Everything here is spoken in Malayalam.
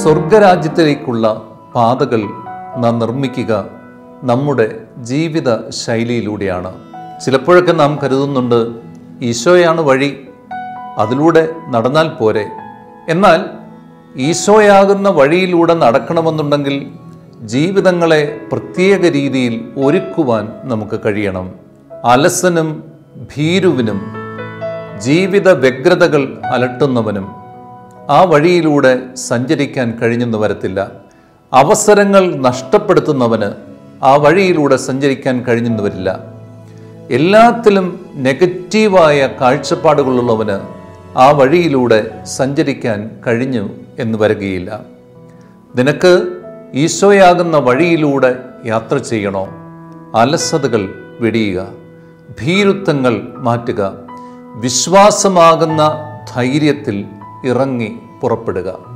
സ്വർഗരാജ്യത്തിലേക്കുള്ള പാതകൾ നാം നിർമ്മിക്കുക നമ്മുടെ ജീവിത ശൈലിയിലൂടെയാണ് ചിലപ്പോഴൊക്കെ നാം കരുതുന്നുണ്ട് ഈശോയാണ് വഴി അതിലൂടെ നടന്നാൽ പോരെ എന്നാൽ ഈശോയാകുന്ന വഴിയിലൂടെ നടക്കണമെന്നുണ്ടെങ്കിൽ ജീവിതങ്ങളെ പ്രത്യേക രീതിയിൽ ഒരുക്കുവാൻ നമുക്ക് കഴിയണം അലസനും ഭീരുവിനും ജീവിത വ്യഗ്രതകൾ അലട്ടുന്നവനും ആ വഴിയിലൂടെ സഞ്ചരിക്കാൻ കഴിഞ്ഞെന്ന് വരത്തില്ല അവസരങ്ങൾ നഷ്ടപ്പെടുത്തുന്നവന് ആ വഴിയിലൂടെ സഞ്ചരിക്കാൻ കഴിഞ്ഞെന്ന് വരില്ല എല്ലാത്തിലും നെഗറ്റീവായ കാഴ്ചപ്പാടുകളുള്ളവന് ആ വഴിയിലൂടെ സഞ്ചരിക്കാൻ കഴിഞ്ഞു എന്ന് വരികയില്ല നിനക്ക് ഈശോയാകുന്ന വഴിയിലൂടെ യാത്ര ചെയ്യണോ അലസതകൾ വെടിയുക ഭീരുത്വങ്ങൾ മാറ്റുക വിശ്വാസമാകുന്ന ധൈര്യത്തിൽ ഇറങ്ങി പുറപ്പെടുക